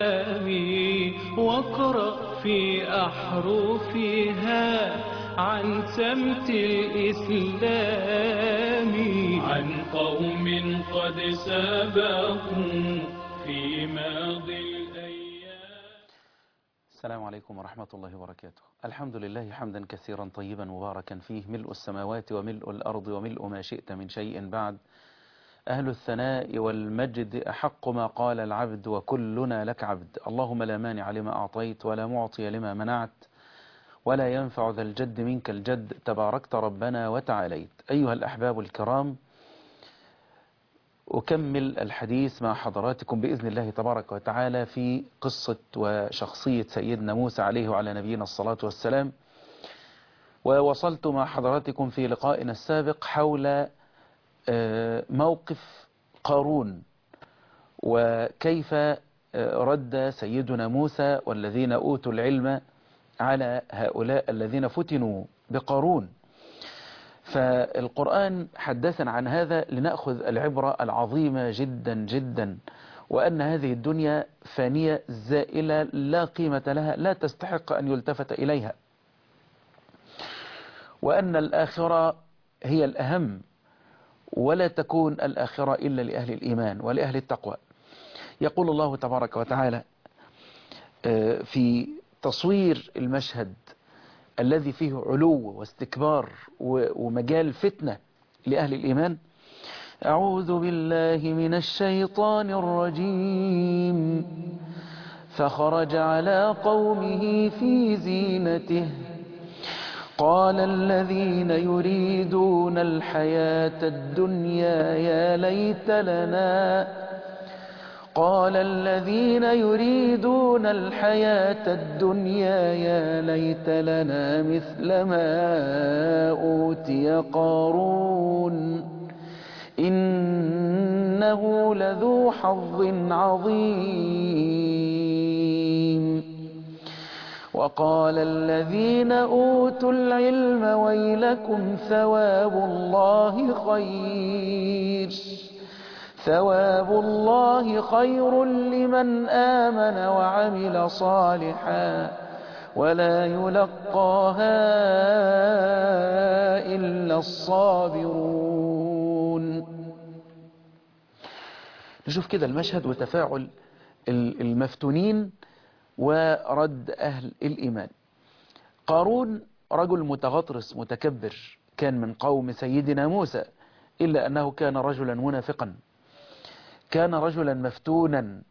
واقرأ في أحرفها عن سمت الإسلام عن قوم قد سبقوا في ماضي الأيام السلام عليكم ورحمة الله وبركاته الحمد لله حمدا كثيرا طيبا مباركا فيه ملء السماوات وملء الأرض وملء ما شئت من شيء بعد أهل الثناء والمجد أحق ما قال العبد وكلنا لك عبد اللهم لا مانع لما أعطيت ولا معطي لما منعت ولا ينفع ذا الجد منك الجد تباركت ربنا وتعاليت أيها الأحباب الكرام أكمل الحديث مع حضراتكم بإذن الله تبارك وتعالى في قصة وشخصية سيدنا موسى عليه وعلى نبينا الصلاة والسلام ووصلت مع حضراتكم في لقائنا السابق حول موقف قارون وكيف رد سيدنا موسى والذين أوتوا العلم على هؤلاء الذين فتنوا بقارون فالقرآن حدثنا عن هذا لنأخذ العبرة العظيمة جدا جدا وأن هذه الدنيا فانية زائلة لا قيمة لها لا تستحق أن يلتفت إليها وأن الآخرة هي الأهم ولا تكون الآخرة إلا لأهل الإيمان ولأهل التقوى يقول الله تبارك وتعالى في تصوير المشهد الذي فيه علو واستكبار ومجال فتنة لأهل الإيمان أعوذ بالله من الشيطان الرجيم فخرج على قومه في زينته قال الذين يريدون الحياة الدنيا يا ليت لنا قال الذين يريدون الحياة الدنيا يا ليت لنا مثل ما أوتي قارون إنه لذو حظ عظيم وقال الذين أوتوا العلم ويلكم ثواب الله خير ثواب الله خير لمن آمن وعمل صالحا ولا يلقاها إلا الصابرون نشوف كده المشهد وتفاعل المفتونين ورد أهل الإيمان قارون رجل متغطرس متكبر كان من قوم سيدنا موسى إلا أنه كان رجلا منافقا كان رجلا مفتونا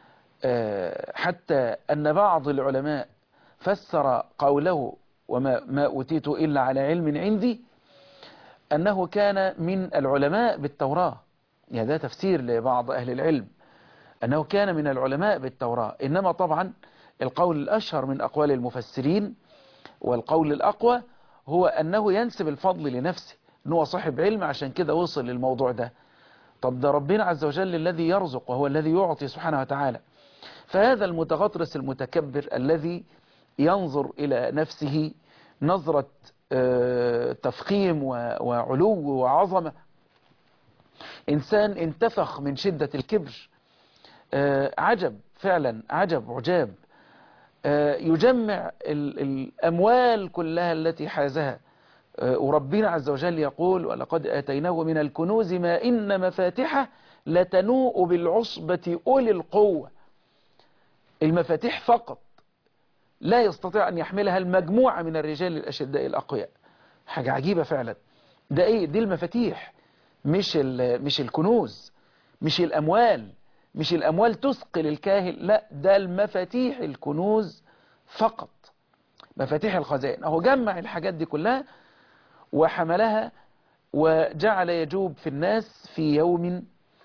حتى أن بعض العلماء فسر قوله وما ما أوتيت إلا على علم عندي أنه كان من العلماء بالتوراة يعني ده تفسير لبعض أهل العلم أنه كان من العلماء بالتوراة إنما طبعا القول الأشهر من أقوال المفسرين والقول الأقوى هو أنه ينسب الفضل لنفسه أنه صاحب علم عشان كده وصل للموضوع ده طب ده ربنا عز وجل الذي يرزق وهو الذي يعطي سبحانه وتعالى فهذا المتغطرس المتكبر الذي ينظر إلى نفسه نظرة تفخيم وعلو وعظمة إنسان انتفخ من شدة الكبر عجب فعلا عجب عجاب يجمع الأموال كلها التي حازها وربنا عز وجل يقول ولقد آتيناه من الكنوز ما إن مفاتحه لتنوء بالعصبة أولي القوة المفاتيح فقط لا يستطيع أن يحملها المجموعة من الرجال الأشداء الأقوياء حاجة عجيبة فعلا ده إيه دي المفاتيح مش مش الكنوز مش الأموال مش الأموال تثقل الكاهل لا ده المفاتيح الكنوز فقط مفاتيح الخزائن أهو جمع الحاجات دي كلها وحملها وجعل يجوب في الناس في يوم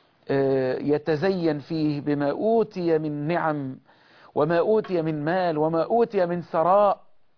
يتزين فيه بما أوتي من نعم وما أوتي من مال وما أوتي من ثراء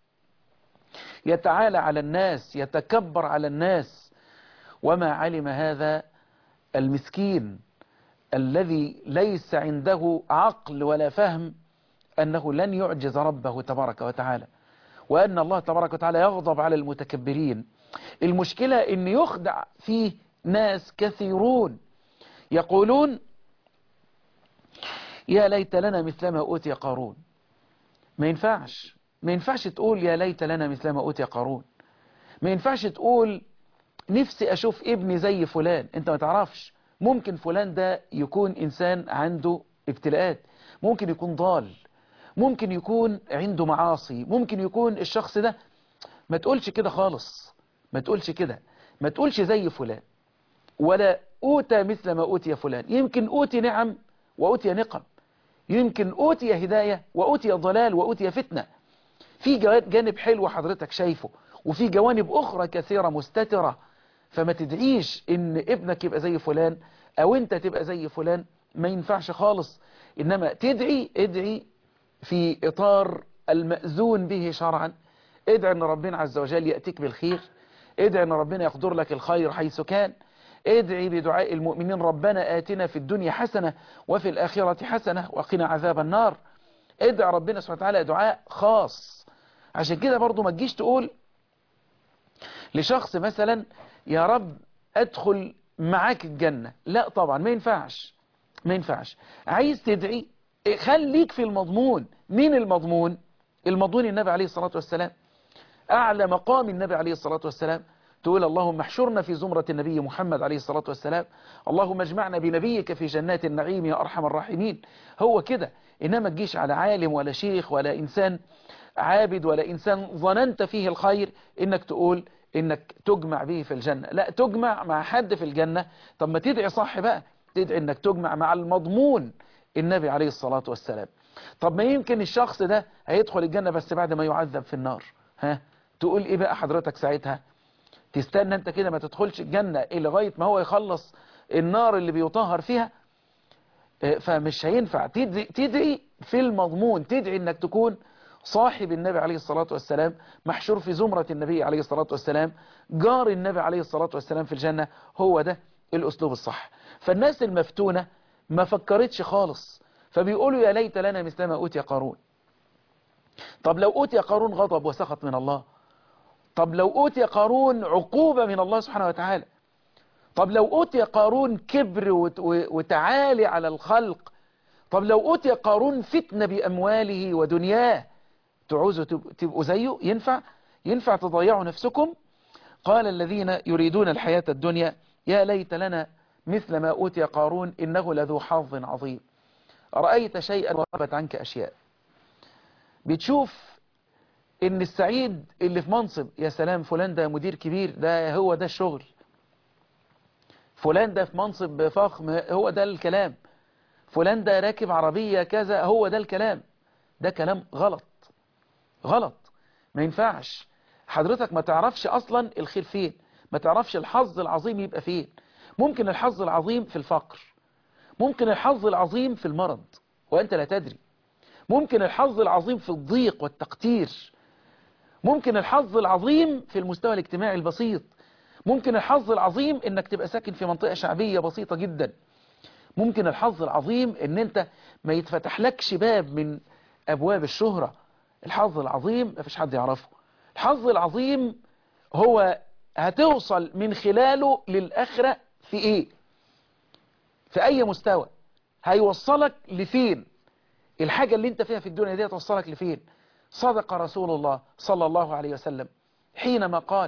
يتعالى على الناس يتكبر على الناس وما علم هذا المسكين الذي ليس عنده عقل ولا فهم أنه لن يعجز ربه تبارك وتعالى وأن الله تبارك وتعالى يغضب على المتكبرين المشكلة أن يخدع فيه ناس كثيرون يقولون يا ليت لنا مثل ما أوتي قارون ما ينفعش ما ينفعش تقول يا ليت لنا مثل ما أوتي قارون ما ينفعش تقول نفسي أشوف ابني زي فلان أنت ما تعرفش ممكن فلان ده يكون إنسان عنده ابتلاءات ممكن يكون ضال ممكن يكون عنده معاصي ممكن يكون الشخص ده ما تقولش كده خالص ما تقولش كده ما تقولش زي فلان ولا أوتى مثل ما أوتي فلان يمكن أوتي نعم وأوتي نقم يمكن أوتي هداية وأوتي ضلال وأوتي فتنة في جانب حلو حضرتك شايفه وفي جوانب أخرى كثيرة مستترة فما تدعيش إن ابنك يبقى زي فلان أو أنت تبقى زي فلان ما ينفعش خالص إنما تدعي ادعي في إطار المأذون به شرعا ادعي أن ربنا عز وجل يأتيك بالخير ادعي أن ربنا يقدر لك الخير حيث كان ادعي بدعاء المؤمنين ربنا آتنا في الدنيا حسنة وفي الآخرة حسنة وقنا عذاب النار ادعي ربنا سبحانه وتعالى دعاء خاص عشان كده برضو ما تجيش تقول لشخص مثلا يا رب ادخل معاك الجنة لا طبعا ما ينفعش ما ينفعش عايز تدعي خليك في المضمون مين المضمون المضمون النبي عليه الصلاة والسلام أعلى مقام النبي عليه الصلاة والسلام تقول اللهم احشرنا في زمرة النبي محمد عليه الصلاة والسلام اللهم اجمعنا بنبيك في جنات النعيم يا أرحم الراحمين هو كده إنما تجيش على عالم ولا شيخ ولا إنسان عابد ولا إنسان ظننت فيه الخير إنك تقول إنك تجمع به في الجنة لا تجمع مع حد في الجنة طب ما تدعي صح بقى تدعي إنك تجمع مع المضمون النبي عليه الصلاة والسلام طب ما يمكن الشخص ده هيدخل الجنة بس بعد ما يعذب في النار ها تقول إيه بقى حضرتك ساعتها تستنى انت كده ما تدخلش الجنة إلا لغاية ما هو يخلص النار اللي بيطهر فيها فمش هينفع تدعي, تدعي في المضمون تدعي انك تكون صاحب النبي عليه الصلاة والسلام محشور في زمرة النبي عليه الصلاة والسلام جار النبي عليه الصلاة والسلام في الجنة هو ده الأسلوب الصح فالناس المفتونة ما فكرتش خالص فبيقولوا يا ليت لنا مثل ما أوتي قارون طب لو أوتي قارون غضب وسخط من الله طب لو أوتي قارون عقوبة من الله سبحانه وتعالى طب لو أوتي قارون كبر وتعالي على الخلق طب لو أوتي قارون فتنة بأمواله ودنياه تعوزوا تبقوا زيه ينفع ينفع تضيعوا نفسكم قال الذين يريدون الحياة الدنيا يا ليت لنا مثل ما أوتي قارون إنه لذو حظ عظيم رأيت شيئا وغابت عنك أشياء بتشوف ان السعيد اللي في منصب يا سلام فلان ده مدير كبير ده هو ده الشغل فلان ده في منصب فخم هو ده الكلام فلان ده راكب عربية كذا هو ده الكلام ده كلام غلط غلط ما ينفعش حضرتك ما تعرفش اصلا الخير فين ما تعرفش الحظ العظيم يبقى فين ممكن الحظ العظيم في الفقر ممكن الحظ العظيم في المرض وانت لا تدري ممكن الحظ العظيم في الضيق والتقتير ممكن الحظ العظيم في المستوى الاجتماعي البسيط ممكن الحظ العظيم انك تبقى ساكن في منطقة شعبية بسيطة جدا ممكن الحظ العظيم ان انت ما يتفتح لكش باب من ابواب الشهرة الحظ العظيم ما فيش حد يعرفه الحظ العظيم هو هتوصل من خلاله للآخرة في ايه في اي مستوى هيوصلك لفين الحاجة اللي انت فيها في الدنيا دي توصلك لفين صدق رسول الله صلى الله عليه وسلم حينما قال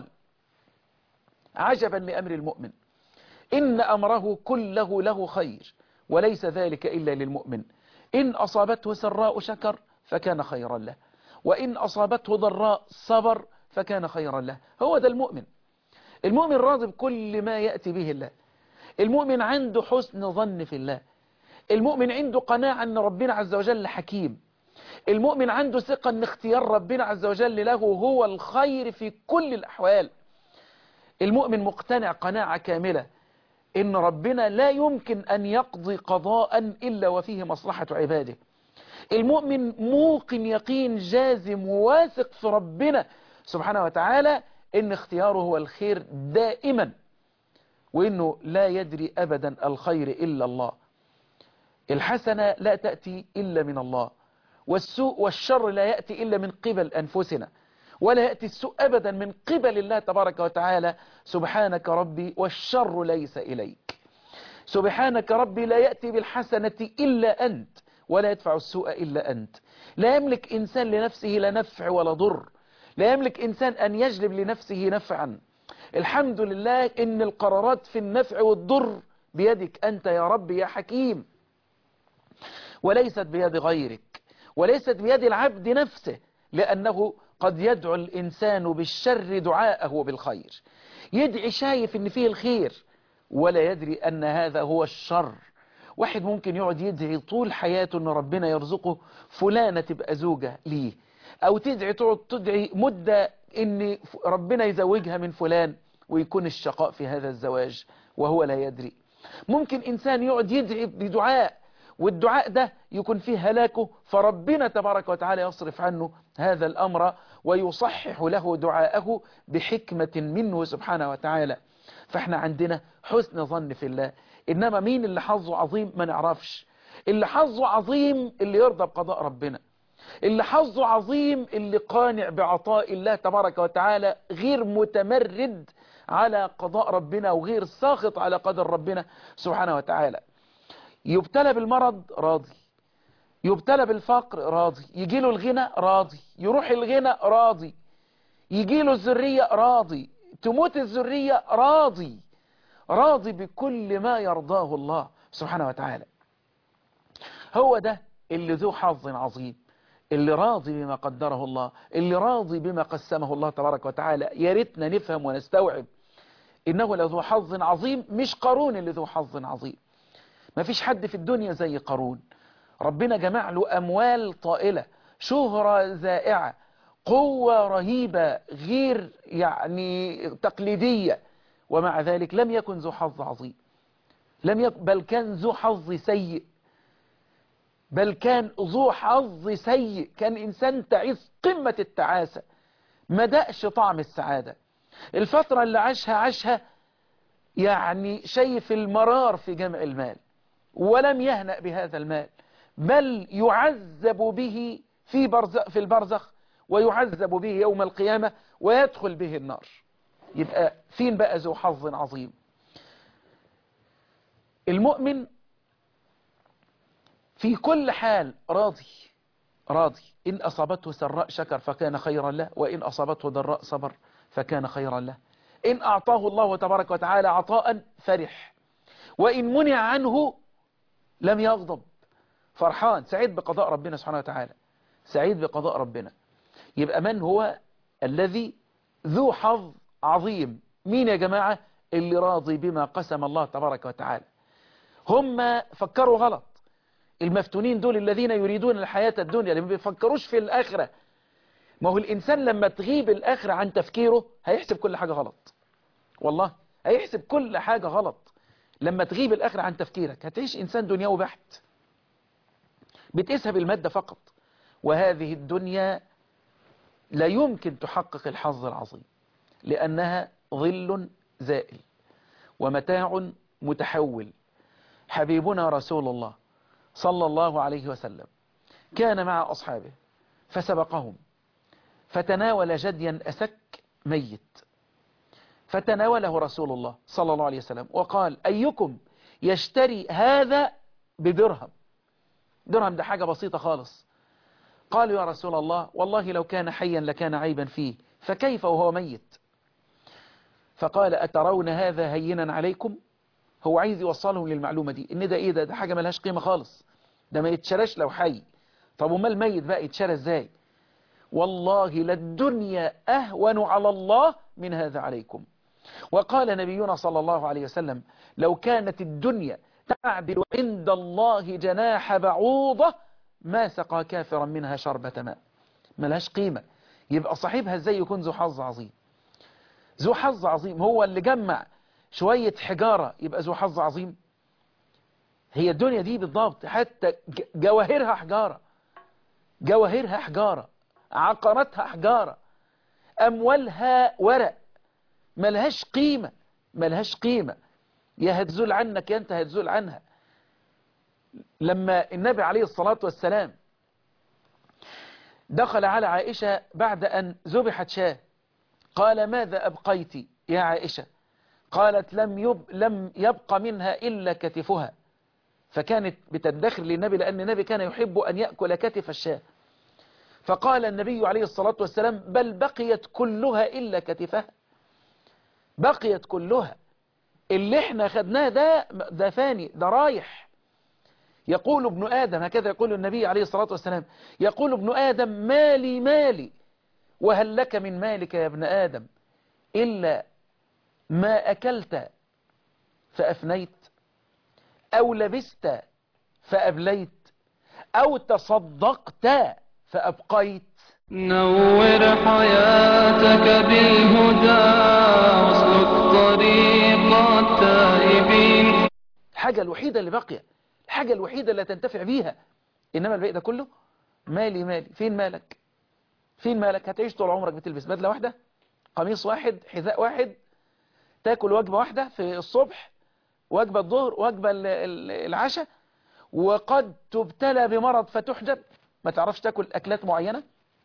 عجبا لأمر المؤمن إن أمره كله له خير وليس ذلك إلا للمؤمن إن أصابته سراء شكر فكان خيرا له وإن أصابته ضراء صبر فكان خيرا له هو ده المؤمن المؤمن راضي بكل ما يأتي به الله المؤمن عنده حسن ظن في الله المؤمن عنده قناعة أن ربنا عز وجل حكيم المؤمن عنده ثقة أن اختيار ربنا عز وجل له هو الخير في كل الأحوال المؤمن مقتنع قناعة كاملة إن ربنا لا يمكن أن يقضي قضاء إلا وفيه مصلحة عباده المؤمن موقن يقين جازم واثق في ربنا سبحانه وتعالى إن اختياره هو الخير دائما وإنه لا يدري أبدا الخير إلا الله الحسنة لا تأتي إلا من الله والسوء والشر لا يأتي إلا من قبل أنفسنا ولا يأتي السوء أبدا من قبل الله تبارك وتعالى سبحانك ربي والشر ليس إليك سبحانك ربي لا يأتي بالحسنة إلا أنت ولا يدفع السوء إلا أنت لا يملك إنسان لنفسه لا نفع ولا ضر لا يملك إنسان أن يجلب لنفسه نفعا الحمد لله إن القرارات في النفع والضر بيدك أنت يا رب يا حكيم وليست بيد غيرك وليست بيد العبد نفسه لأنه قد يدعو الإنسان بالشر دعاءه بالخير يدعي شايف إن فيه الخير ولا يدري أن هذا هو الشر واحد ممكن يقعد يدعي طول حياته أن ربنا يرزقه فلانة تبقى زوجة ليه أو تدعي تقعد تدعي مدة أن ربنا يزوجها من فلان ويكون الشقاء في هذا الزواج وهو لا يدري ممكن إنسان يقعد يدعي بدعاء والدعاء ده يكون فيه هلاكه فربنا تبارك وتعالى يصرف عنه هذا الأمر ويصحح له دعاءه بحكمة منه سبحانه وتعالى فاحنا عندنا حسن ظن في الله إنما مين اللي حظه عظيم ما نعرفش اللي حظه عظيم اللي يرضى بقضاء ربنا اللي حظه عظيم اللي قانع بعطاء الله تبارك وتعالى غير متمرد على قضاء ربنا وغير ساخط على قدر ربنا سبحانه وتعالى يبتلى بالمرض راضي يبتلى بالفقر راضي يجي له الغنى راضي يروح الغنى راضي يجي له الذرية راضي تموت الذرية راضي راضي بكل ما يرضاه الله سبحانه وتعالى هو ده اللي ذو حظ عظيم اللي راضي بما قدره الله اللي راضي بما قسمه الله تبارك وتعالى يا ريتنا نفهم ونستوعب إنه لذو حظ عظيم مش قارون اللي ذو حظ عظيم ما فيش حد في الدنيا زي قارون ربنا جمع له أموال طائلة شهرة زائعة قوة رهيبة غير يعني تقليدية ومع ذلك لم يكن ذو حظ عظيم لم يكن بل كان ذو حظ سيء بل كان ذو حظ سيء كان إنسان تعيس قمة التعاسة ما دقش طعم السعادة الفترة اللي عاشها عاشها يعني شايف المرار في جمع المال ولم يهنأ بهذا المال بل يعذب به في, برزخ في البرزخ ويعذب به يوم القيامة ويدخل به النار يبقى فين بقى ذو حظ عظيم المؤمن في كل حال راضي راضي إن أصابته سراء شكر فكان خيرا له وإن أصابته ضراء صبر فكان خيرا له إن أعطاه الله تبارك وتعالى عطاء فرح وإن منع عنه لم يغضب فرحان سعيد بقضاء ربنا سبحانه وتعالى سعيد بقضاء ربنا يبقى من هو الذي ذو حظ عظيم مين يا جماعة اللي راضي بما قسم الله تبارك وتعالى هم فكروا غلط المفتونين دول الذين يريدون الحياة الدنيا اللي ما بيفكروش في الآخرة ما هو الإنسان لما تغيب الآخرة عن تفكيره هيحسب كل حاجة غلط والله هيحسب كل حاجة غلط لما تغيب الآخرة عن تفكيرك هتعيش إنسان دنيوي بحت بتقيسها بالمادة فقط وهذه الدنيا لا يمكن تحقق الحظ العظيم لأنها ظل زائل ومتاع متحول حبيبنا رسول الله صلى الله عليه وسلم كان مع أصحابه فسبقهم فتناول جديا أسك ميت فتناوله رسول الله صلى الله عليه وسلم وقال أيكم يشتري هذا بدرهم درهم ده حاجة بسيطة خالص قالوا يا رسول الله والله لو كان حيا لكان عيبا فيه فكيف وهو ميت فقال أترون هذا هينا عليكم هو عايز يوصلهم للمعلومة دي ان ده ايه ده ده حاجة ملهاش قيمة خالص ده ما يتشراش لو حي طب وما الميت بقى يتشرى ازاي والله للدنيا أهون على الله من هذا عليكم وقال نبينا صلى الله عليه وسلم لو كانت الدنيا تعدل عند الله جناح بعوضة ما سقى كافرا منها شربة ماء ملهاش قيمة يبقى صاحبها ازاي يكون ذو حظ عظيم ذو حظ عظيم هو اللي جمع شوية حجارة يبقى ذو حظ عظيم هي الدنيا دي بالضبط حتى جواهرها حجارة جواهرها حجارة عقاراتها حجارة أموالها ورق ملهاش قيمة ملهاش قيمة يا هتزول عنك يا أنت هتزول عنها لما النبي عليه الصلاة والسلام دخل على عائشة بعد أن ذبحت شاه قال ماذا أبقيت يا عائشة قالت لم, يب لم يبق منها إلا كتفها فكانت بتدخر للنبي لأن النبي كان يحب أن يأكل كتف الشاة فقال النبي عليه الصلاة والسلام بل بقيت كلها إلا كتفها بقيت كلها اللي احنا خدناه ده ده فاني ده رايح يقول ابن آدم هكذا يقول النبي عليه الصلاة والسلام يقول ابن آدم مالي مالي وهل لك من مالك يا ابن آدم إلا ما أكلت فأفنيت أو لبست فأبليت أو تصدقت فأبقيت نور حياتك بالهدى واسلك طريق التائبين الحاجة الوحيدة اللي باقية الحاجة الوحيدة اللي تنتفع بيها إنما الباقي ده كله مالي مالي فين مالك فين مالك هتعيش طول عمرك بتلبس بدلة واحدة قميص واحد حذاء واحد تاكل وجبة واحدة في الصبح وجبة الظهر وجبة ال- ال- العشاء وقد تبتلى بمرض فتحجب ما تعرفش تاكل أكلات معينة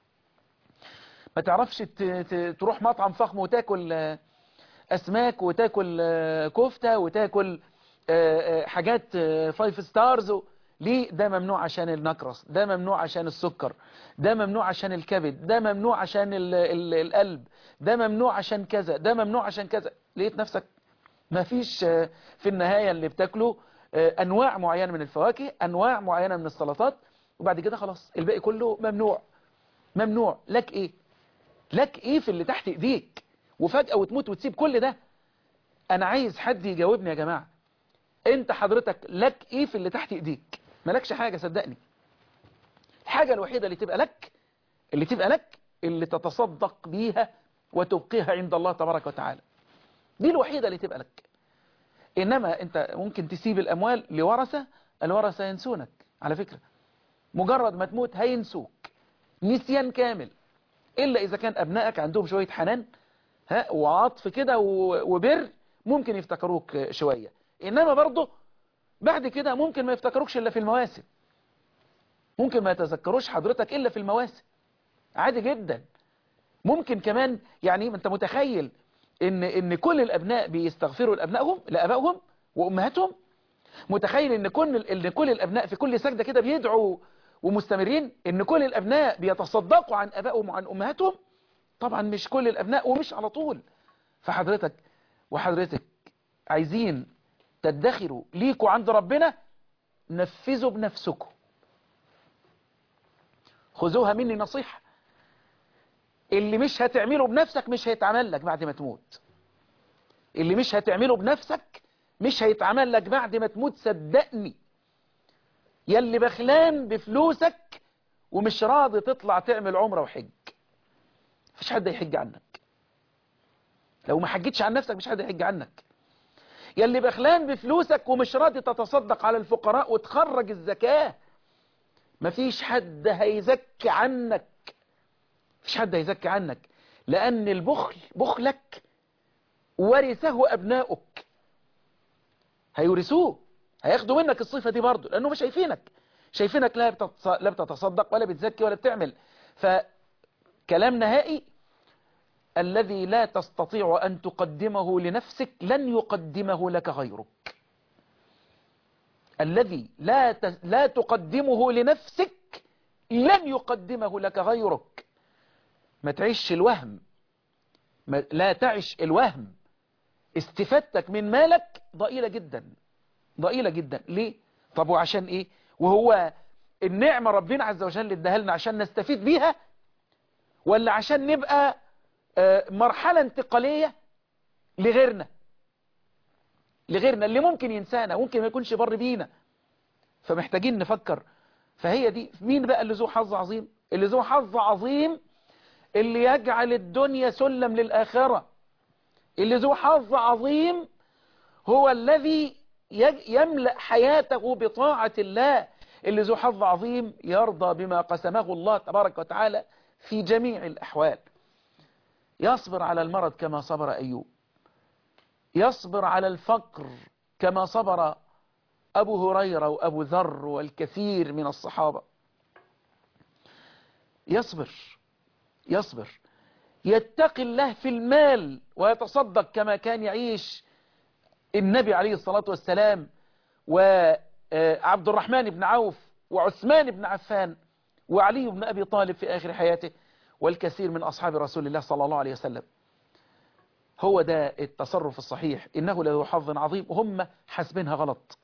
ما تعرفش ت- ت- تروح مطعم فخم وتاكل آه، أسماك وتاكل آه، كفتة وتاكل آه، آه، حاجات آه، فايف ستارز و- ليه ده ممنوع عشان النقرس ده ممنوع عشان السكر ده ممنوع عشان الكبد ده ممنوع عشان ال- ال- القلب ده ممنوع عشان كذا ده ممنوع عشان كذا لقيت نفسك ما فيش آه، في النهاية اللي بتاكله آه، أنواع معينة من الفواكه أنواع معينة من السلطات وبعد كده خلاص الباقي كله ممنوع ممنوع لك إيه لك إيه في اللي تحت إيديك وفجأة وتموت وتسيب كل ده أنا عايز حد يجاوبني يا جماعة أنت حضرتك لك إيه في اللي تحت إيديك مالكش حاجة صدقني الحاجة الوحيدة اللي تبقى لك اللي تبقى لك اللي تتصدق بيها وتبقيها عند الله تبارك وتعالى دي الوحيدة اللي تبقى لك إنما أنت ممكن تسيب الأموال لورثة الورثة ينسونك على فكرة مجرد ما تموت هينسوك نسيان كامل إلا إذا كان أبنائك عندهم شوية حنان ها وعطف كده و- وبر ممكن يفتكروك شوية إنما برضه بعد كده ممكن ما يفتكروكش إلا في المواسم ممكن ما يتذكروش حضرتك إلا في المواسم عادي جدا ممكن كمان يعني انت متخيل ان ان كل الابناء بيستغفروا لابنائهم لابائهم وامهاتهم متخيل ان كل ان كل الابناء في كل سجده كده بيدعوا ومستمرين ان كل الابناء بيتصدقوا عن ابائهم وعن امهاتهم طبعا مش كل الابناء ومش على طول فحضرتك وحضرتك عايزين تدخروا ليكوا عند ربنا نفذوا بنفسكم خذوها مني نصيحة اللي مش هتعمله بنفسك مش هيتعمل لك بعد ما تموت اللي مش هتعمله بنفسك مش هيتعمل لك بعد ما تموت صدقني يلي بخلان بفلوسك ومش راضي تطلع تعمل عمرة وحج مفيش حد يحج عنك لو ما حجتش عن نفسك مش حد يحج عنك يلي بخلان بفلوسك ومش راضي تتصدق على الفقراء وتخرج الزكاة مفيش حد هيزكي عنك مفيش حد هيزكي عنك لأن البخل بخلك ورثه أبناؤك هيورثوه هياخدوا منك الصفة دي برضه لأنه مش شايفينك شايفينك لا بتتص- لا بتتصدق ولا بتزكي ولا بتعمل فكلام نهائي الذي لا تستطيع أن تقدمه لنفسك لن يقدمه لك غيرك الذي لا ت- لا تقدمه لنفسك لن يقدمه لك غيرك ما تعيش الوهم ما لا تعش الوهم استفادتك من مالك ضئيلة جدا ضئيلة جدا ليه طب وعشان ايه وهو النعمة ربنا عز وجل اداها لنا عشان نستفيد بيها ولا عشان نبقى آه، مرحلة انتقالية لغيرنا لغيرنا اللي ممكن ينسانا ممكن ما يكونش بر بينا فمحتاجين نفكر فهي دي مين بقى اللي ذو حظ عظيم اللي ذو حظ عظيم اللي يجعل الدنيا سلم للآخرة اللي ذو حظ عظيم هو الذي يج- يملأ حياته بطاعة الله اللي ذو حظ عظيم يرضى بما قسمه الله تبارك وتعالى في جميع الأحوال يصبر على المرض كما صبر أيوب يصبر على الفقر كما صبر أبو هريرة وأبو ذر والكثير من الصحابة يصبر يصبر يتقي الله في المال ويتصدق كما كان يعيش النبي عليه الصلاة والسلام عبد الرحمن بن عوف وعثمان بن عفان وعلي بن أبي طالب في آخر حياته والكثير من أصحاب رسول الله صلى الله عليه وسلم هو ده التصرف الصحيح إنه له حظ عظيم وهم حاسبينها غلط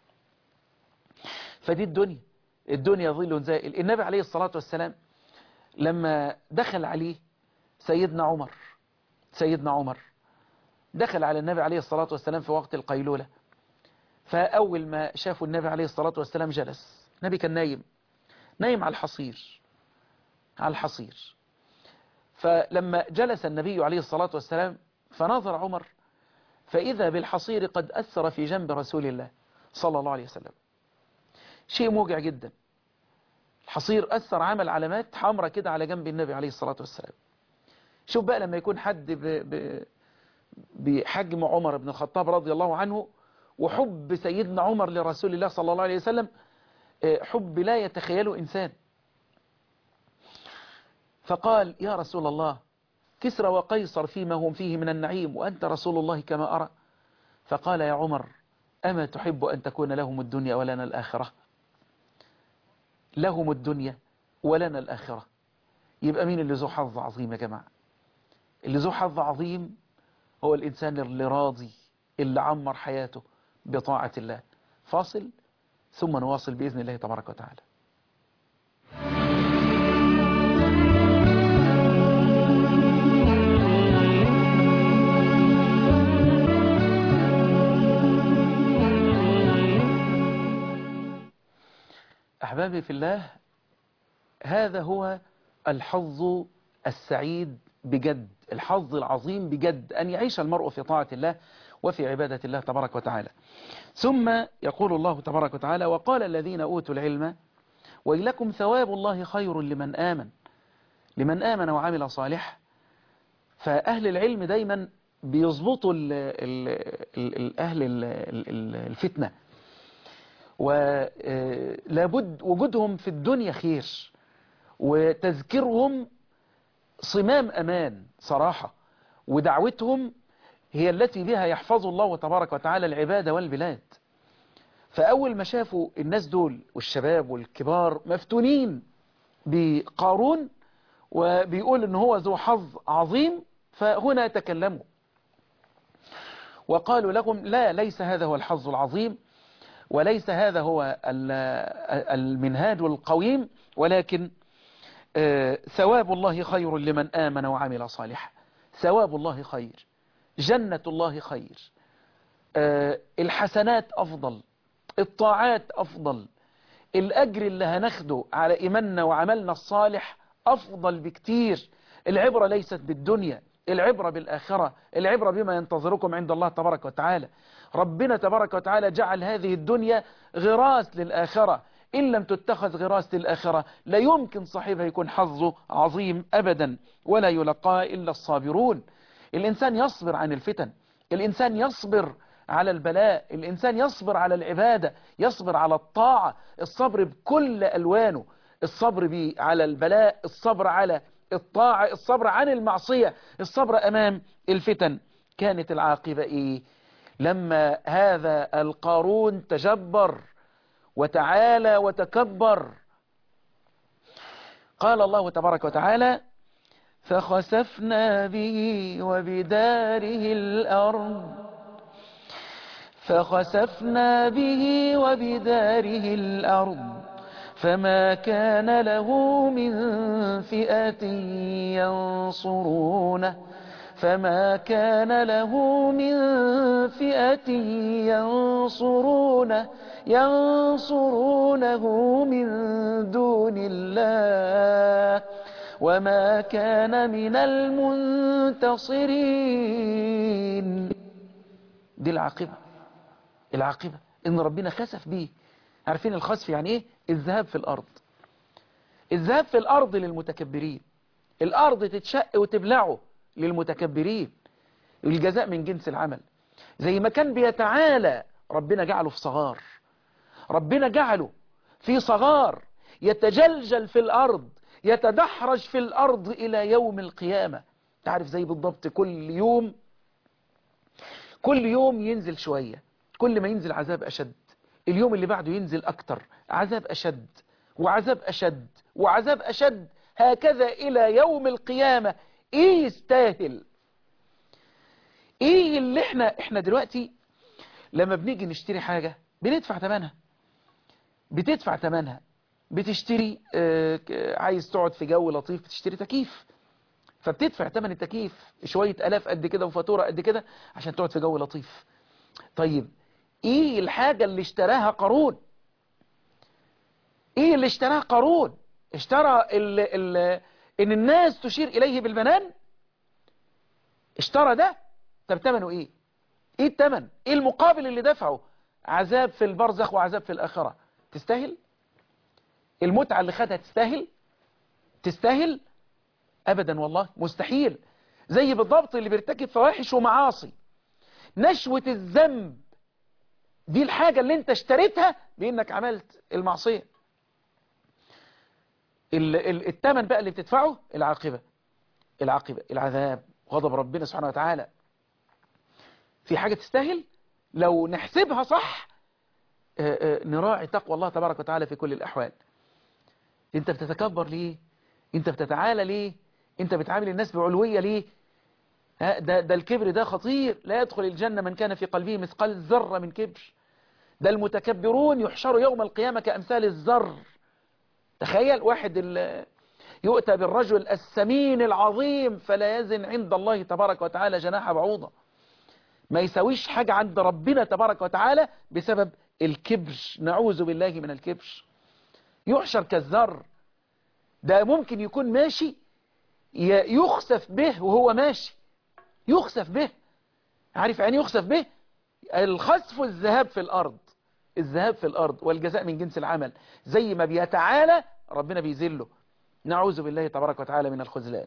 فدي الدنيا الدنيا ظل زائل النبي عليه الصلاة والسلام لما دخل عليه سيدنا عمر سيدنا عمر دخل على النبي عليه الصلاة والسلام في وقت القيلولة فأول ما شافوا النبي عليه الصلاة والسلام جلس النبي كان نايم نايم على الحصير على الحصير فلما جلس النبي عليه الصلاة والسلام فنظر عمر فإذا بالحصير قد أثر في جنب رسول الله صلى الله عليه وسلم شيء موجع جدا الحصير أثر عمل علامات حمراء كده على جنب النبي عليه الصلاة والسلام شوف بقى لما يكون حد ب... ب... بحجم عمر بن الخطاب رضي الله عنه وحب سيدنا عمر لرسول الله صلى الله عليه وسلم حب لا يتخيله إنسان فقال يا رسول الله كسرى وقيصر فيما هم فيه من النعيم وأنت رسول الله كما أرى فقال يا عمر أما تحب أن تكون لهم الدنيا ولنا الآخرة لهم الدنيا ولنا الآخرة يبقى مين اللي ذو حظ عظيم يا جماعة اللي ذو حظ عظيم هو الإنسان اللي راضي اللي عمر حياته بطاعة الله فاصل ثم نواصل بإذن الله تبارك وتعالى أحبابي في الله هذا هو الحظ السعيد بجد الحظ العظيم بجد أن يعيش المرء في طاعة الله وفي عبادة الله تبارك وتعالى ثم يقول الله تبارك وتعالى وقال الذين أوتوا العلم وإلكم ثواب الله خير لمن آمن لمن آمن وعمل صالح فأهل العلم دايما بيظبطوا ال ال ال أهل الفتنة ولابد وجودهم في الدنيا خير وتذكيرهم صمام أمان صراحة ودعوتهم هي التي بها يحفظ الله تبارك وتعالى العبادة والبلاد فأول ما شافوا الناس دول والشباب والكبار مفتونين بقارون وبيقول ان هو ذو حظ عظيم فهنا تكلموا وقالوا لهم لا ليس هذا هو الحظ العظيم وليس هذا هو المنهاج القويم ولكن ثواب الله خير لمن آمن وعمل صالحا ثواب الله خير جنة الله خير الحسنات أفضل الطاعات أفضل الأجر اللي هناخده على إيماننا وعملنا الصالح أفضل بكتير العبرة ليست بالدنيا العبرة بالآخرة العبرة بما ينتظركم عند الله تبارك وتعالى ربنا تبارك وتعالى جعل هذه الدنيا غراس للآخرة إن لم تتخذ غراس للآخرة لا يمكن صاحبها يكون حظه عظيم أبدا ولا يلقاه إلا الصابرون الإنسان يصبر عن الفتن الإنسان يصبر على البلاء الإنسان يصبر على العبادة يصبر على الطاعة الصبر بكل ألوانه الصبر على البلاء الصبر على الطاعة الصبر عن المعصية الصبر أمام الفتن كانت العاقبة إيه لما هذا القارون تجبر وتعالى وتكبر قال الله تبارك وتعالى فخسفنا به وبداره الأرض فخسفنا به وبداره الأرض فما كان له من فئة ينصرونه فما كان له من فئة ينصرونه ينصرونه من دون الله وما كان من المنتصرين دي العاقبة العاقبة ان ربنا خسف بيه عارفين الخسف يعني ايه الذهاب في الارض الذهاب في الارض للمتكبرين الارض تتشق وتبلعه للمتكبرين الجزاء من جنس العمل زي ما كان بيتعالى ربنا جعله في صغار ربنا جعله في صغار يتجلجل في الارض يتدحرج في الارض الى يوم القيامة تعرف زي بالضبط كل يوم كل يوم ينزل شوية كل ما ينزل عذاب اشد اليوم اللي بعده ينزل أكتر عذاب أشد وعذاب أشد وعذاب أشد هكذا إلى يوم القيامة إيه يستاهل إيه اللي إحنا إحنا دلوقتي لما بنيجي نشتري حاجة بندفع ثمنها بتدفع ثمنها بتشتري آه، ك- عايز تقعد في جو لطيف بتشتري تكييف فبتدفع ثمن التكييف شوية ألاف قد كده وفاتورة قد كده عشان تقعد في جو لطيف طيب ايه الحاجة اللي اشتراها قارون ايه اللي اشتراها قارون اشترى ال ال ان الناس تشير اليه بالبنان اشترى ده طب ثمنه ايه ايه الثمن ايه المقابل اللي دفعه عذاب في البرزخ وعذاب في الاخرة تستاهل المتعة اللي خدها تستاهل تستاهل ابدا والله مستحيل زي بالضبط اللي بيرتكب فواحش ومعاصي نشوة الذنب دي الحاجة اللي انت اشتريتها بانك عملت المعصية ال- ال- التمن بقى اللي بتدفعه العاقبة العاقبة العذاب غضب ربنا سبحانه وتعالى في حاجة تستاهل لو نحسبها صح آه، آه، نراعي تقوى الله تبارك وتعالى في كل الأحوال انت بتتكبر ليه انت بتتعالى ليه انت بتعامل الناس بعلوية ليه ها، ده, ده الكبر ده خطير لا يدخل الجنة من كان في قلبه مثقال ذرة من كبر ده المتكبرون يحشروا يوم القيامة كأمثال الذر تخيل واحد ال- يؤتى بالرجل السمين العظيم فلا يزن عند الله تبارك وتعالى جناح بعوضة ما يسويش حاجة عند ربنا تبارك وتعالى بسبب الكبر نعوذ بالله من الكبر يحشر كالذر ده ممكن يكون ماشي ي- يخسف به وهو ماشي يخسف به عارف يعني يخسف به الخسف الذهاب في الأرض الذهاب في الأرض والجزاء من جنس العمل زي ما بيتعالى ربنا بيذله نعوذ بالله تبارك وتعالى من الخذلان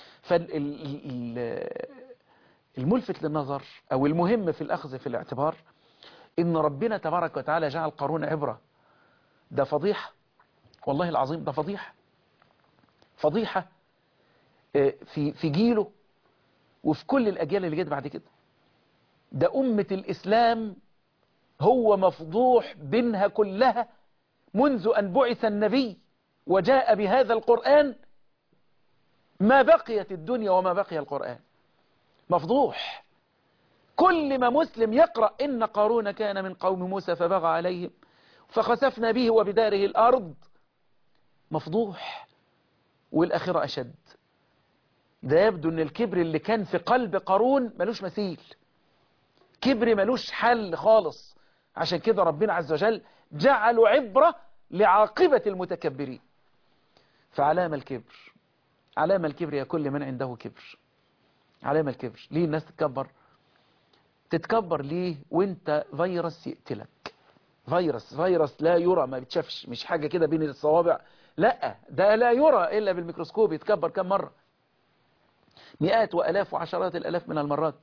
فالملفت للنظر أو المهم في الأخذ في الاعتبار إن ربنا تبارك وتعالى جعل قارون عبرة ده فضيحة والله العظيم ده فضيحة فضيحة آه، في في جيله وفي كل الأجيال اللي جت بعد كده ده أمة الإسلام هو مفضوح بينها كلها منذ أن بعث النبي وجاء بهذا القرآن ما بقيت الدنيا وما بقي القرآن مفضوح كل ما مسلم يقرأ إن قارون كان من قوم موسى فبغى عليهم فخسفنا به وبداره الأرض مفضوح والآخرة أشد ده يبدو ان الكبر اللي كان في قلب قارون ملوش مثيل كبر ملوش حل خالص عشان كده ربنا عز وجل جعلوا عبرة لعاقبة المتكبرين فعلامة الكبر علامة الكبر يا كل من عنده كبر علامة الكبر ليه الناس تتكبر تتكبر ليه وانت فيروس يقتلك فيروس فيروس لا يرى ما بتشافش مش حاجة كده بين الصوابع لا ده لا يرى إلا بالميكروسكوب يتكبر كم مرة مئات وألاف وعشرات الألاف من المرات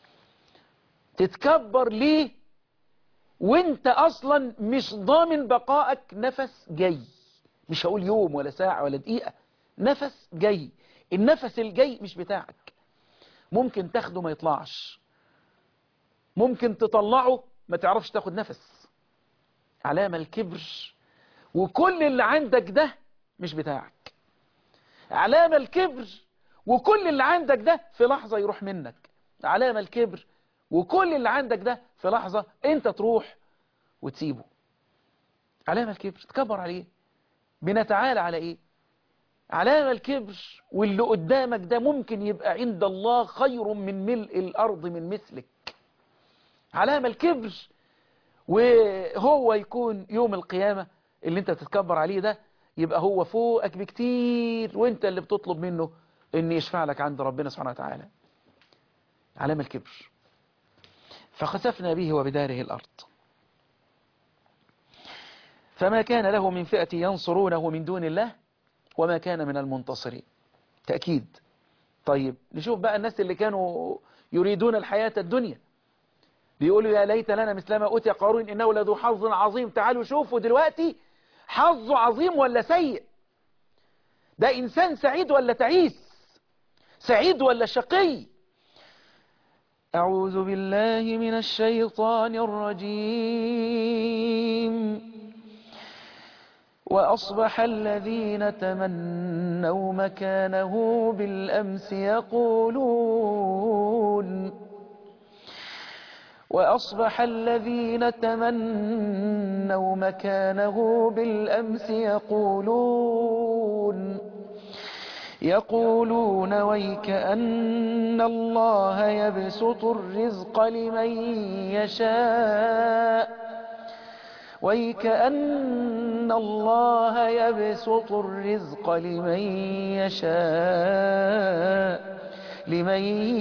تتكبر ليه وانت أصلا مش ضامن بقائك نفس جاي مش هقول يوم ولا ساعة ولا دقيقة نفس جاي النفس الجاي مش بتاعك ممكن تاخده ما يطلعش ممكن تطلعه ما تعرفش تاخد نفس علامة الكبر وكل اللي عندك ده مش بتاعك علامة الكبر وكل اللي عندك ده في لحظة يروح منك علامة الكبر وكل اللي عندك ده في لحظة انت تروح وتسيبه علامة الكبر تكبر عليه بنتعالى على ايه علامة الكبر واللي قدامك ده ممكن يبقى عند الله خير من ملء الأرض من مثلك علامة الكبر وهو يكون يوم القيامة اللي انت تتكبر عليه ده يبقى هو فوقك بكتير وانت اللي بتطلب منه ان يشفع لك عند ربنا سبحانه وتعالى علامة الكبر فخسفنا به وبداره الأرض فما كان له من فئة ينصرونه من دون الله وما كان من المنتصرين تأكيد طيب نشوف بقى الناس اللي كانوا يريدون الحياة الدنيا بيقولوا يا ليت لنا مثل ما أوتي قارون إنه لذو حظ عظيم تعالوا شوفوا دلوقتي حظه عظيم ولا سيء ده إنسان سعيد ولا تعيس سعيد ولا شقي أعوذ بالله من الشيطان الرجيم وأصبح الذين تمنوا مكانه بالأمس يقولون وأصبح الذين تمنوا مكانه بالأمس يقولون يقولون ويك أن الله يبسط الرزق لمن يشاء ويك أن الله يبسط الرزق لمن يشاء لمن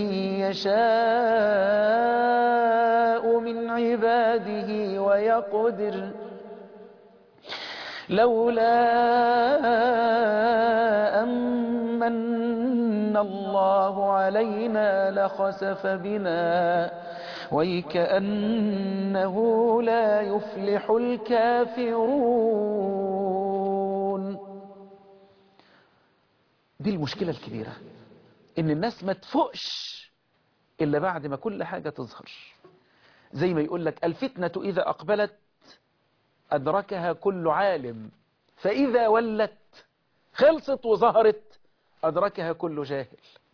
يشاء من عباده ويقدر لولا أمن الله علينا لخسف بنا ويكأنه لا يفلح الكافرون دي المشكلة الكبيرة ان الناس ما تفقش الا بعد ما كل حاجة تظهر زي ما يقول لك الفتنة اذا اقبلت ادركها كل عالم فاذا ولت خلصت وظهرت ادركها كل جاهل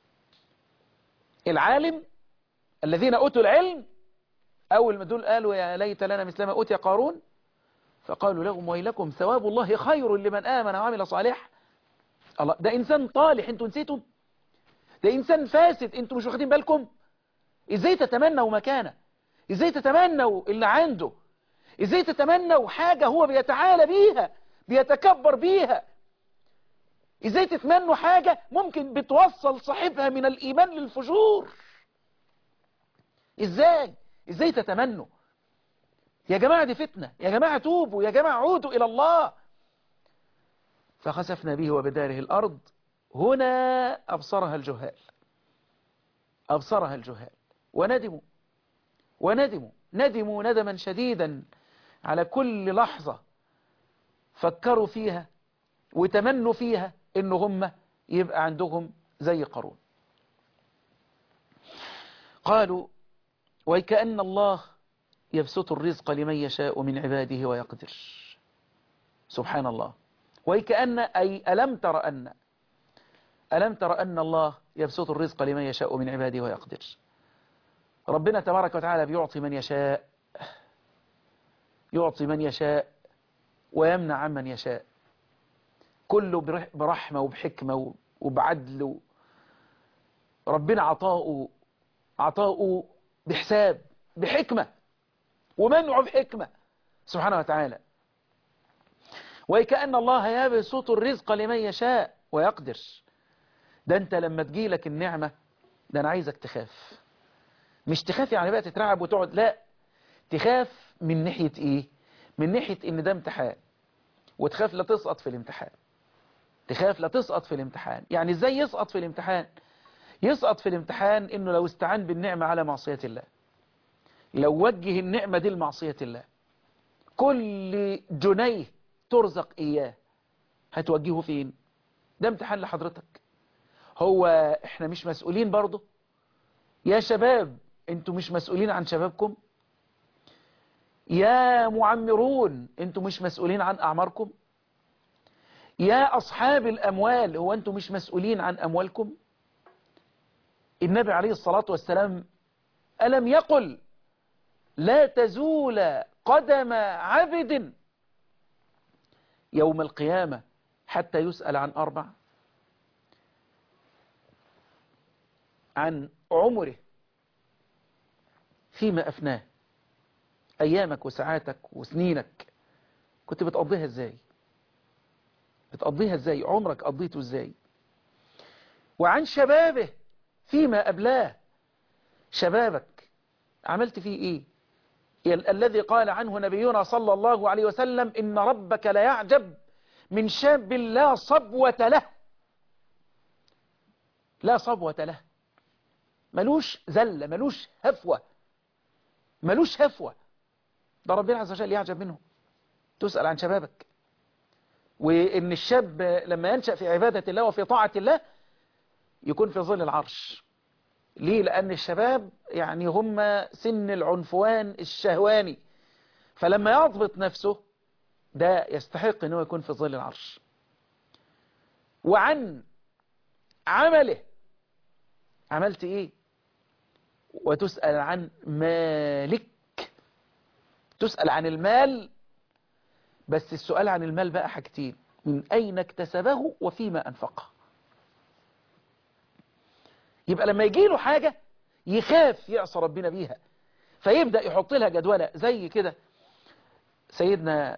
العالم الذين اوتوا العلم اول ما دول قالوا يا ليت لنا مثل ما اوتي قارون فقالوا لهم ويلكم ثواب الله خير لمن امن وعمل صالح الله ده انسان طالح انتوا نسيتم ده إنسان فاسد أنتوا مش واخدين بالكم إزاي تتمنوا مكانه إزاي تتمنوا اللي عنده إزاي تتمنوا حاجة هو بيتعالى بيها بيتكبر بيها إزاي تتمنوا حاجة ممكن بتوصل صاحبها من الإيمان للفجور إزاي إزاي تتمنوا يا جماعة دي فتنة يا جماعة توبوا يا جماعة عودوا إلى الله فخسفنا به وبداره الأرض هنا أبصرها الجهال أبصرها الجهال وندموا وندموا ندموا ندما شديدا على كل لحظة فكروا فيها وتمنوا فيها إن هم يبقى عندهم زي قارون قالوا وكأن الله يبسط الرزق لمن يشاء من عباده ويقدر سبحان الله وكأن أي ألم تر أن ألم تر أن الله يبسط الرزق لمن يشاء من عباده ويقدر ربنا تبارك وتعالى بيعطي من يشاء يعطي من يشاء ويمنع عمن يشاء كله برحمة وبحكمة وبعدل ربنا عطاؤه عطاؤه بحساب بحكمة ومنعه بحكمة سبحانه وتعالى وكأن الله يبسط الرزق لمن يشاء ويقدر ده انت لما تجيلك النعمة ده انا عايزك تخاف مش تخاف يعني بقى تترعب وتقعد لا تخاف من ناحية ايه من ناحية ان ده امتحان وتخاف لا تسقط في الامتحان تخاف لا تسقط في الامتحان يعني ازاي يسقط في الامتحان يسقط في الامتحان انه لو استعان بالنعمة على معصية الله لو وجه النعمة دي لمعصية الله كل جنيه ترزق اياه هتوجهه فين ده امتحان لحضرتك هو احنا مش مسؤولين برضه يا شباب انتوا مش مسؤولين عن شبابكم يا معمرون انتوا مش مسؤولين عن اعماركم يا اصحاب الاموال هو انتوا مش مسؤولين عن اموالكم النبي عليه الصلاة والسلام ألم يقل لا تزول قدم عبد يوم القيامة حتى يسأل عن أربع عن عمره فيما أفناه أيامك وساعاتك وسنينك كنت بتقضيها ازاي بتقضيها ازاي عمرك قضيته ازاي وعن شبابه فيما أبلاه شبابك عملت فيه ايه ال الذي قال عنه نبينا صلى الله عليه وسلم إن ربك لا يعجب من شاب لا صبوة له لا صبوة له ملوش زلة ملوش هفوة ملوش هفوة ده ربنا عز وجل يعجب منه تسأل عن شبابك وإن الشاب لما ينشأ في عبادة الله وفي طاعة الله يكون في ظل العرش ليه لأن الشباب يعني هم سن العنفوان الشهواني فلما يضبط نفسه ده يستحق أنه يكون في ظل العرش وعن عمله عملت ايه وتسأل عن مالك تسأل عن المال بس السؤال عن المال بقى حاجتين من أين اكتسبه وفيما أنفقه يبقى لما يجي له حاجة يخاف يعصى ربنا بيها فيبدأ يحط لها جدولة زي كده سيدنا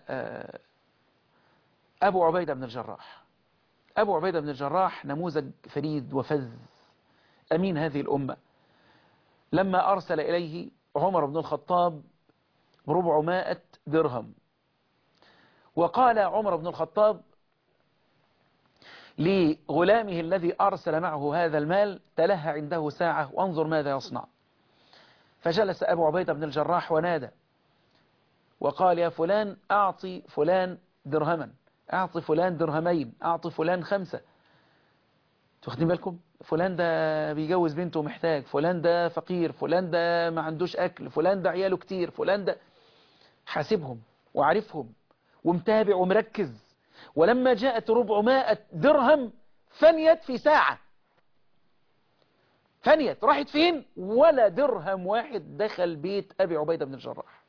أبو عبيدة بن الجراح أبو عبيدة بن الجراح نموذج فريد وفذ أمين هذه الأمة لما أرسل إليه عمر بن الخطاب بربعمائة درهم وقال عمر بن الخطاب لغلامه الذي أرسل معه هذا المال تلهى عنده ساعة وانظر ماذا يصنع فجلس أبو عبيدة بن الجراح ونادى وقال يا فلان أعطي فلان درهما أعطي فلان درهمين أعطي فلان خمسة تاخدين بالكم فلان ده بيجوز بنته محتاج فلان ده فقير فلان ده ما عندوش أكل فلان ده عياله كتير فلان ده حاسبهم وعارفهم ومتابع ومركز ولما جاءت ربعمائة درهم فنيت في ساعة فنيت راحت فين ولا درهم واحد دخل بيت أبي عبيدة بن الجراح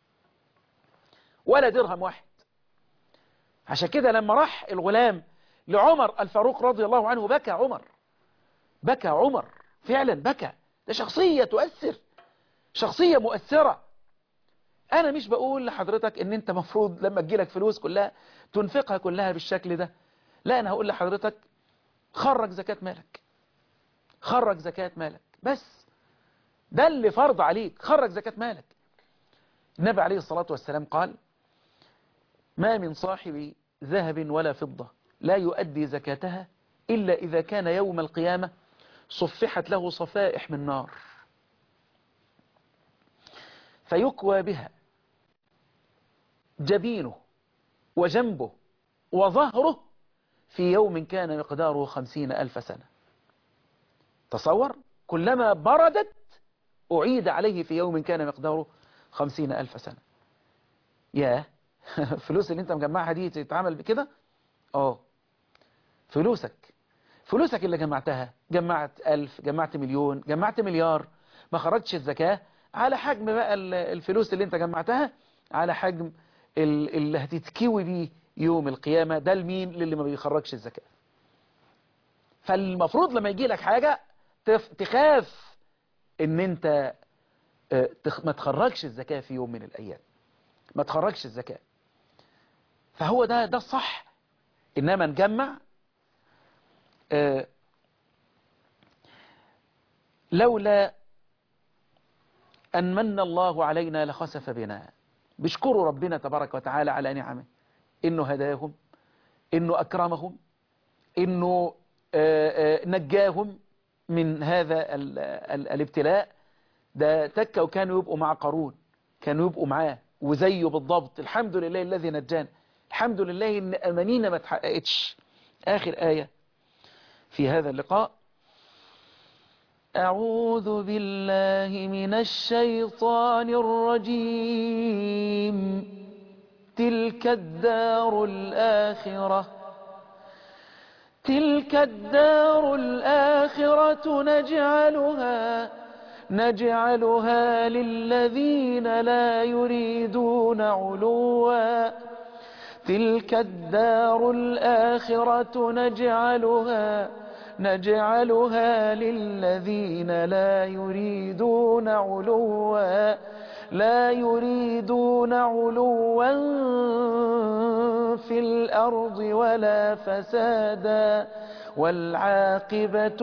ولا درهم واحد عشان كده لما راح الغلام لعمر الفاروق رضي الله عنه بكى عمر بكى عمر فعلا بكى ده شخصية تؤثر شخصية مؤثرة انا مش بقول لحضرتك ان انت مفروض لما تجيلك فلوس كلها تنفقها كلها بالشكل ده لا انا هقول لحضرتك خرج زكاة مالك خرج زكاة مالك بس ده اللي فرض عليك خرج زكاة مالك النبي عليه الصلاة والسلام قال ما من صاحب ذهب ولا فضة لا يؤدي زكاتها إلا إذا كان يوم القيامة صفحت له صفائح من نار فيكوى بها جبينه وجنبه وظهره في يوم كان مقداره خمسين ألف سنة تصور كلما بردت أعيد عليه في يوم كان مقداره خمسين ألف سنة ياه فلوس اللي انت مجمعها دي تتعامل بكده اه فلوسك فلوسك اللي جمعتها جمعت ألف جمعت مليون جمعت مليار ما خرجتش الزكاة على حجم بقى الفلوس اللي انت جمعتها على حجم اللي هتتكوي بيه يوم القيامة ده لمين للي ما بيخرجش الزكاة فالمفروض لما يجي لك حاجة تخاف ان انت ما تخرجش الزكاة في يوم من الايام ما تخرجش الزكاة فهو ده ده الصح انما نجمع لولا أن من الله علينا لخسف بنا بيشكروا ربنا تبارك وتعالى على نعمه إنه هداهم إنه أكرمهم إنه نجاهم من هذا ال ال الابتلاء ده تكا وكانوا يبقوا مع قارون كانوا يبقوا معاه وزيه بالضبط الحمد لله الذي نجانا الحمد لله إن أمانينا ما تحققتش آخر آية في هذا اللقاء أعوذ بالله من الشيطان الرجيم تلك الدار الآخرة تلك الدار الآخرة نجعلها نجعلها للذين لا يريدون علوا تلك الدار الآخرة نجعلها نجعلها للذين لا يريدون علوا لا يريدون علوا في الأرض ولا فسادا والعاقبة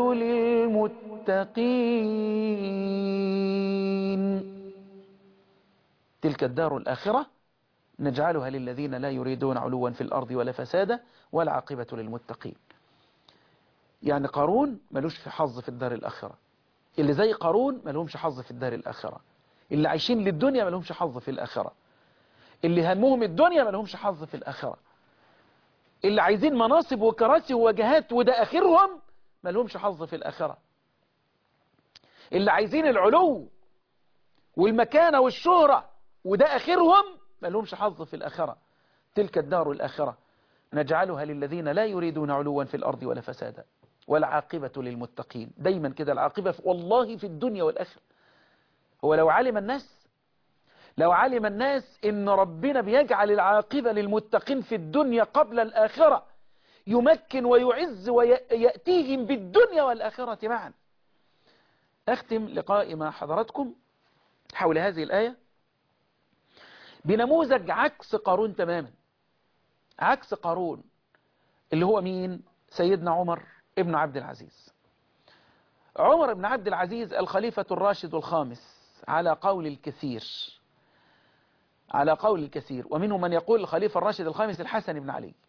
للمتقين تلك الدار الآخرة نجعلها للذين لا يريدون علوا في الأرض ولا فسادا والعاقبة للمتقين يعني قارون ملوش في حظ في الدار الآخرة اللي زي قارون ملهمش حظ في الدار الآخرة اللي عايشين للدنيا ملهمش حظ في الآخرة اللي همهم الدنيا ملهمش حظ في الآخرة اللي عايزين مناصب وكراسي ووجهات وده آخرهم ملهمش حظ في الآخرة اللي عايزين العلو والمكانة والشهرة وده آخرهم ما لهمش حظ في الآخرة تلك الدار الآخرة نجعلها للذين لا يريدون علوا في الأرض ولا فسادا والعاقبة للمتقين دايما كده العاقبة والله في الدنيا والآخرة هو لو علم الناس لو علم الناس ان ربنا بيجعل العاقبة للمتقين في الدنيا قبل الآخرة يمكن ويعز ويأتيهم بالدنيا والآخرة معا أختم لقائي مع حضراتكم حول هذه الآية بنموذج عكس قارون تماما عكس قارون اللي هو مين سيدنا عمر ابن عبد العزيز عمر بن عبد العزيز الخليفة الراشد الخامس على قول الكثير على قول الكثير ومنهم من يقول الخليفة الراشد الخامس الحسن بن علي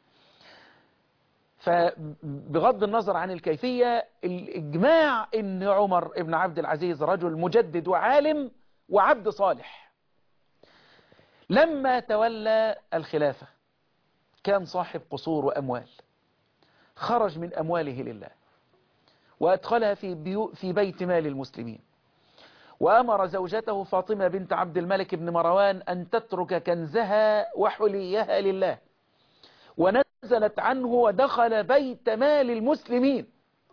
فبغض النظر عن الكيفية الإجماع أن عمر بن عبد العزيز رجل مجدد وعالم وعبد صالح لما تولى الخلافة كان صاحب قصور وأموال خرج من أمواله لله وأدخلها في, بيو في بيت مال المسلمين وأمر زوجته فاطمة بنت عبد الملك بن مروان أن تترك كنزها وحليها لله ونزلت عنه ودخل بيت مال المسلمين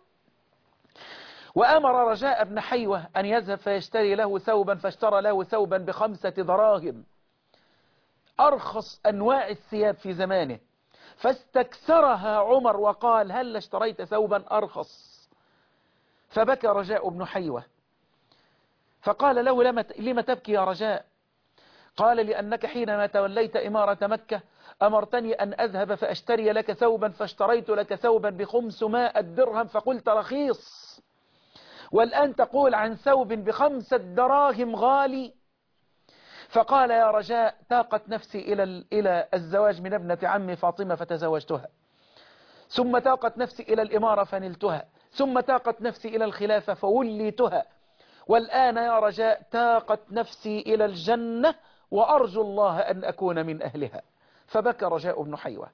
وأمر رجاء بن حيوة أن يذهب فيشتري له ثوبا فاشترى له ثوبا بخمسة دراهم أرخص أنواع الثياب في زمانه فاستكثرها عمر وقال هل اشتريت ثوبا أرخص فبكى رجاء بن حيوة فقال له لم تبكي يا رجاء قال لأنك حينما توليت إمارة مكة أمرتني أن أذهب فأشتري لك ثوبا فاشتريت لك ثوبا بخمسمائة درهم فقلت رخيص والآن تقول عن ثوب بخمسة دراهم غالي فقال يا رجاء تاقت نفسي إلى إلى الزواج من ابنة عمي فاطمة فتزوجتها ثم تاقت نفسي إلى الإمارة فنلتها ثم تاقت نفسي إلى الخلافة فوليتها والآن يا رجاء تاقت نفسي إلى الجنة وأرجو الله أن أكون من أهلها فبكى رجاء بن حيوة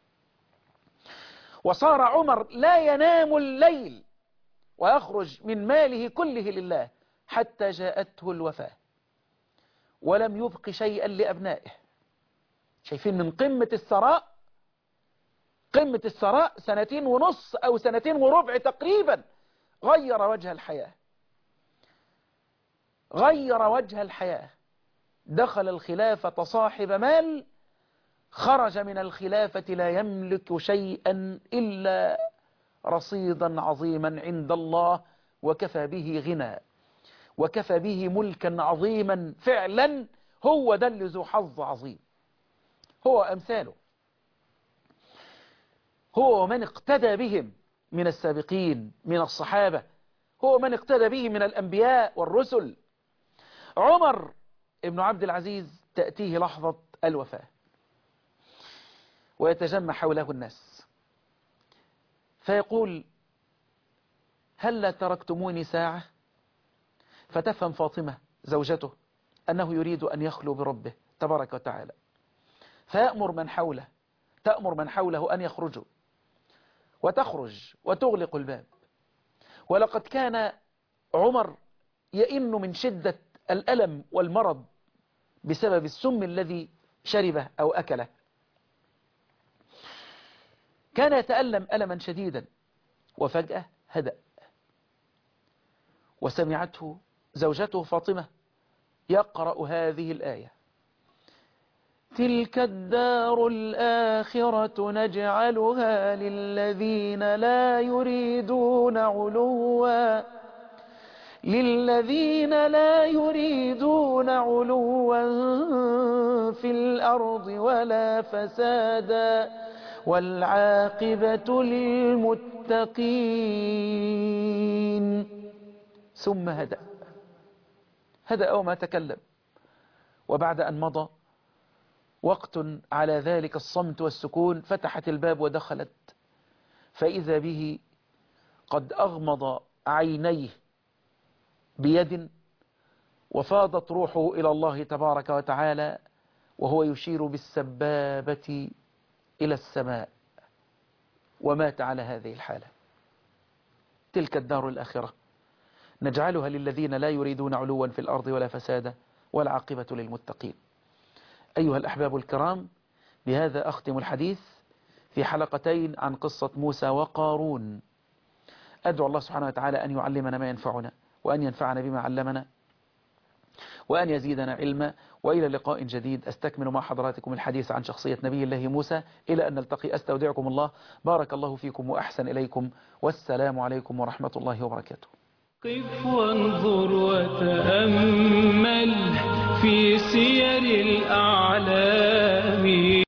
وصار عمر لا ينام الليل ويخرج من ماله كله لله حتى جاءته الوفاة ولم يبق شيئا لأبنائه شايفين من قمة الثراء قمة الثراء سنتين ونص أو سنتين وربع تقريبا غير وجه الحياة غير وجه الحياة دخل الخلافة صاحب مال خرج من الخلافة لا يملك شيئا إلا رصيدا عظيما عند الله وكفى به غنى وكفى به ملكا عظيما فعلا هو ده اللي ذو حظ عظيم هو أمثاله هو من اقتدى بهم من السابقين من الصحابة هو من اقتدى به من الأنبياء والرسل عمر ابن عبد العزيز تأتيه لحظة الوفاة ويتجمع حوله الناس فيقول هل لا تركتموني ساعة فتفهم فاطمة زوجته أنه يريد أن يخلو بربه تبارك وتعالى فيأمر من حوله تأمر من حوله أن يخرجوا وتخرج وتغلق الباب ولقد كان عمر يئن من شدة الألم والمرض بسبب السم الذي شربه أو أكله كان يتألم ألما شديدا وفجأة هدأ وسمعته زوجته فاطمة يقرأ هذه الآية تلك الدار الآخرة نجعلها للذين لا يريدون علوا للذين لا يريدون علوا في الأرض ولا فسادا والعاقبة للمتقين ثم هدأ هدأ وما تكلم وبعد أن مضى وقت على ذلك الصمت والسكون فتحت الباب ودخلت فإذا به قد أغمض عينيه بيد وفاضت روحه إلى الله تبارك وتعالى وهو يشير بالسبابة إلى السماء ومات على هذه الحالة تلك الدار الآخرة نجعلها للذين لا يريدون علوا في الأرض ولا فسادا والعاقبة للمتقين أيها الأحباب الكرام بهذا أختم الحديث في حلقتين عن قصة موسى وقارون أدعو الله سبحانه وتعالى أن يعلمنا ما ينفعنا وأن ينفعنا بما علمنا وأن يزيدنا علما وإلى لقاء جديد أستكمل مع حضراتكم الحديث عن شخصية نبي الله موسى إلى أن نلتقي أستودعكم الله بارك الله فيكم وأحسن إليكم والسلام عليكم ورحمة الله وبركاته قف وانظر وتأمل في سير الأعلام